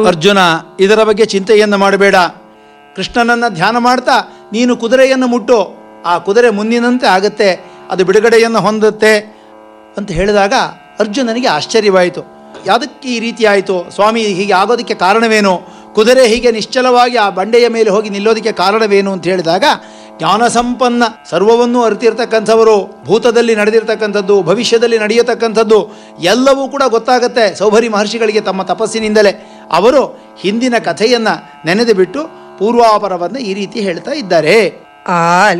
ಅರ್ಜುನ ಇದರ ಬಗ್ಗೆ ಚಿಂತೆಯನ್ನು ಮಾಡಬೇಡ ಕೃಷ್ಣನನ್ನು ಧ್ಯಾನ ಮಾಡ್ತಾ ನೀನು ಕುದುರೆಯನ್ನು ಮುಟ್ಟು ಆ ಕುದುರೆ ಮುಂದಿನಂತೆ ಆಗುತ್ತೆ ಅದು ಬಿಡುಗಡೆಯನ್ನು ಹೊಂದುತ್ತೆ ಅಂತ ಹೇಳಿದಾಗ ಅರ್ಜುನನಿಗೆ ಆಶ್ಚರ್ಯವಾಯಿತು ಯಾವುದಕ್ಕೆ ಈ ರೀತಿ ಆಯಿತು ಸ್ವಾಮಿ ಹೀಗೆ ಆಗೋದಕ್ಕೆ ಕಾರಣವೇನು ಕುದುರೆ ಹೀಗೆ ನಿಶ್ಚಲವಾಗಿ ಆ ಬಂಡೆಯ ಮೇಲೆ ಹೋಗಿ ನಿಲ್ಲೋದಕ್ಕೆ ಕಾರಣವೇನು ಅಂತ ಹೇಳಿದಾಗ ಜ್ಞಾನ ಸಂಪನ್ನ ಸರ್ವವನ್ನೂ ಅರಿತಿರ್ತಕ್ಕಂಥವರು ಭೂತದಲ್ಲಿ ನಡೆದಿರ್ತಕ್ಕಂಥದ್ದು ಭವಿಷ್ಯದಲ್ಲಿ ನಡೆಯತಕ್ಕಂಥದ್ದು ಎಲ್ಲವೂ ಕೂಡ ಗೊತ್ತಾಗುತ್ತೆ ಸೌಭರಿ ಮಹರ್ಷಿಗಳಿಗೆ ತಮ್ಮ ತಪಸ್ಸಿನಿಂದಲೇ ಅವರು ಹಿಂದಿನ ಕಥೆಯನ್ನು ನೆನೆದು ಬಿಟ್ಟು ಪೂರ್ವಾಪರವನ್ನು ಈ ರೀತಿ ಹೇಳ್ತಾ ಇದ್ದಾರೆ ಆ